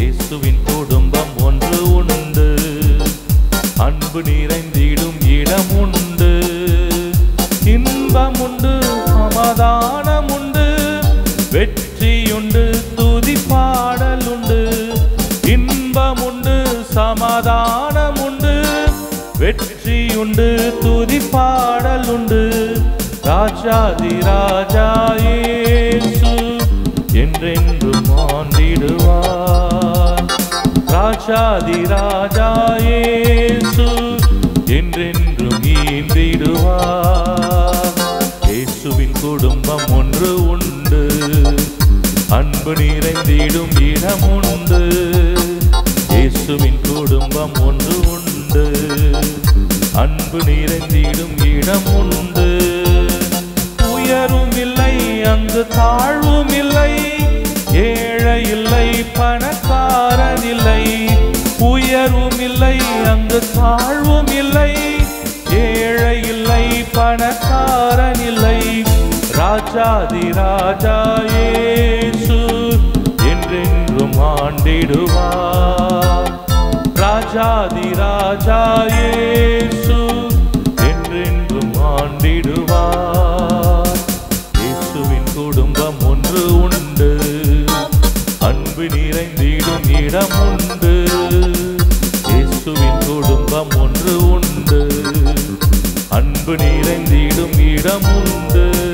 இயேசுவின் குடும்பம் ஒன்று உண்டு அன்பு நிறைந்திடும் இடம் உண்டு இன்பம் உண்டு சமாதானம் உண்டு வெற்றியுண்டு துதி பாடல் உண்டு இன்பம் உண்டு சமாதானம் உண்டு வெற்றியுண்டு துதி பாடல் உண்டு ராஜாதி ராஜா இயேசு என்றென்றும் ஆண்டிடுவார் ராஜாதி ராஜா இயேசு என்றென்றும் ஈந்திடுவார் இயேசுவின் குடும்பம் ஒன்று உண்டு அன்பு நிறைந்திடும் இடம் உண்டு இயேசுவின் குடும்பம் ஒன்று உண்டு அன்பு நிறைந்திடும் இடம் உண்டு உயரும் இல்லை அங்கு தாழ்வும் இல்லை ஏழை இல்லை பணக்காரன் இல்லை உயர்வும் இல்லை அங்கு தாழ்வும் இல்லை ஏழை இல்லை பணக்காரன் இல்லை ராஜாதி ராஜா இயேசு என்றென்றும் ஆண்டிடுவார் ராஜாதி ராஜா இயேசு என்றென்றும் ஆண்டிடுவார் இயேசுவின் குடும்பம் ஒன்று உண்டு அன்பு நிறைந்திடும் இடம் உண்டு இயேசுவின் குடும்பம் ஒன்று உண்டு அன்பு நிறைந்திடும் இடம் உண்டு